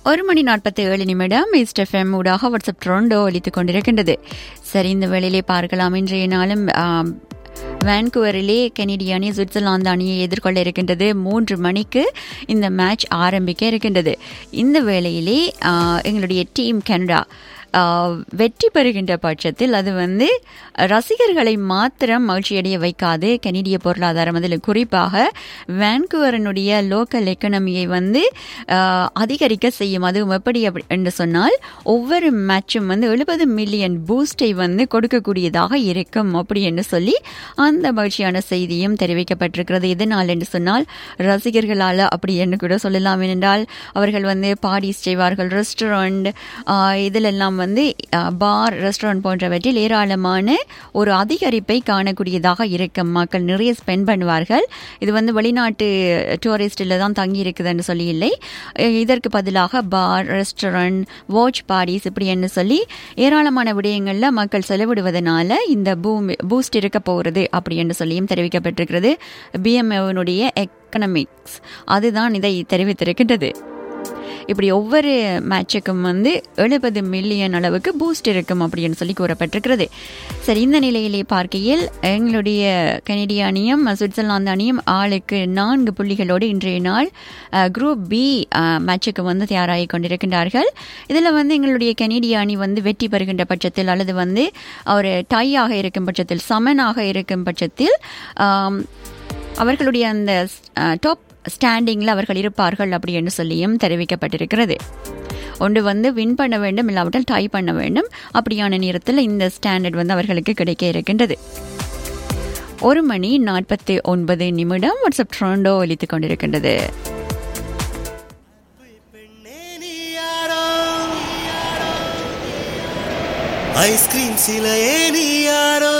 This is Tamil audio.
ஒரு மணி நாற்பத்தி ஏழு நிமிடம் ஈஸ்ட் எஃப்எம் ஊடாக வாட்ஸ்அப் ட்ரோண்டோ ஒலித்துக் கொண்டிருக்கின்றது சரி இந்த வேளையிலே பார்க்கலாம் இன்றைய நாளும் ஆம், வான்குவரிலே கெனடிய அணி சுவிட்சர்லாந்து அணியை எதிர்கொள்ள இருக்கின்றது மூன்று மணிக்கு இந்த மேட்ச் ஆரம்பிக்க இருக்கின்றது இந்த வேளையிலே ஆ, எங்களுடைய டீம் கனடா ஆ, வெற்றி பெறுகின்ற பட்சத்தில் அது வந்து ரசிகர்களை மாத்திரம் மகிழ்ச்சியடைய வைக்காது கெனடிய பொருளாதாரம் அதில் குறிப்பாக வான்குவரனுடைய லோக்கல் எக்கனமியை வந்து ஆ, அதிகரிக்க செய்யும் அதுவும் எப்படி அப்படி என்று சொன்னால் ஒவ்வொரு மேட்சும் வந்து எழுபது மில்லியன் பூஸ்டை வந்து கொடுக்கக்கூடியதாக இருக்கும் அப்படி என்று சொல்லி அந்த மகிழ்ச்சியான செய்தியும் தெரிவிக்கப்பட்டிருக்கிறது எதனால் என்று சொன்னால் ரசிகர்களால் அப்படி என்று கூட சொல்லலாம் ஏனென்றால் அவர்கள் வந்து பார்ட்டிஸ் செய்வார்கள் ரெஸ்டாரண்ட் இதிலெல்லாம் வந்து பார் ரெஸ்டாரண்ட் போன்றவற்றில் ஏராளமான ஒரு அதிகரிப்பை காணக்கூடியதாக இருக்கும் மக்கள் நிறைய ஸ்பெண்ட் பண்ணுவார்கள் இது வந்து வெளிநாட்டு டூரிஸ்டில் தான் தங்கி இருக்குதுன்னு சொல்லி இல்லை அஹ் இதற்கு பதிலாக பார் ரெஸ்டாரண்ட் வாட்ச் பார்ட்டிஸ் இப்படி என்று சொல்லி ஏராளமான விடயங்களில் மக்கள் செலவிடுவதனால இந்த பூம் பூஸ்ட் இருக்க போகிறது அப்படி என்று சொல்லியும் தெரிவிக்கப்பட்டிருக்கிறது பிஎம்ஓனுடைய எக்கனமிக்ஸ் அதுதான் இதை தெரிவித்திருக்கின்றது இப்படி ஒவ்வொரு மேட்சுக்கும் வந்து எழுபது மில்லியன் அளவுக்கு பூஸ்ட் இருக்கும் அப்படின்னு சொல்லி கூறப்பட்டிருக்கிறது சரி இந்த நிலையிலே பார்க்கையில் எங்களுடைய கனடிய அணியும் சுவிட்சர்லாந்து அணியும் ஆளுக்கு நான்கு புள்ளிகளோடு இன்றைய நாள் குரூப் பி மேட்சுக்கு வந்து தயாராகி கொண்டிருக்கின்றார்கள் இதில் வந்து எங்களுடைய கனடிய அணி வந்து வெற்றி பெறுகின்ற பட்சத்தில் அல்லது வந்து ஒரு டையாக இருக்கும் பட்சத்தில் சமனாக இருக்கும் பட்சத்தில் ஆம், அவர்களுடைய அந்த டாப் ஸ்டாண்டிங்கில் அவர்கள் இருப்பார்கள் அப்படி என்று சொல்லியும் தெரிவிக்கப்பட்டிருக்கிறது ஒன்று வந்து வின் பண்ண வேண்டும் இல்லாவிட்டால் டை பண்ண வேண்டும் அப்படியான நேரத்தில் இந்த ஸ்டாண்டர்ட் வந்து அவர்களுக்கு கிடைக்க இருக்கின்றது ஒரு மணி நாற்பத்தி ஒன்பது நிமிடம் வாட்ஸ்அப் ட்ரோண்டோ ஒலித்துக் கொண்டிருக்கின்றது பெண்ணே நீ யாரோ ஐஸ்கிரீம் சிலையே நீ யாரோ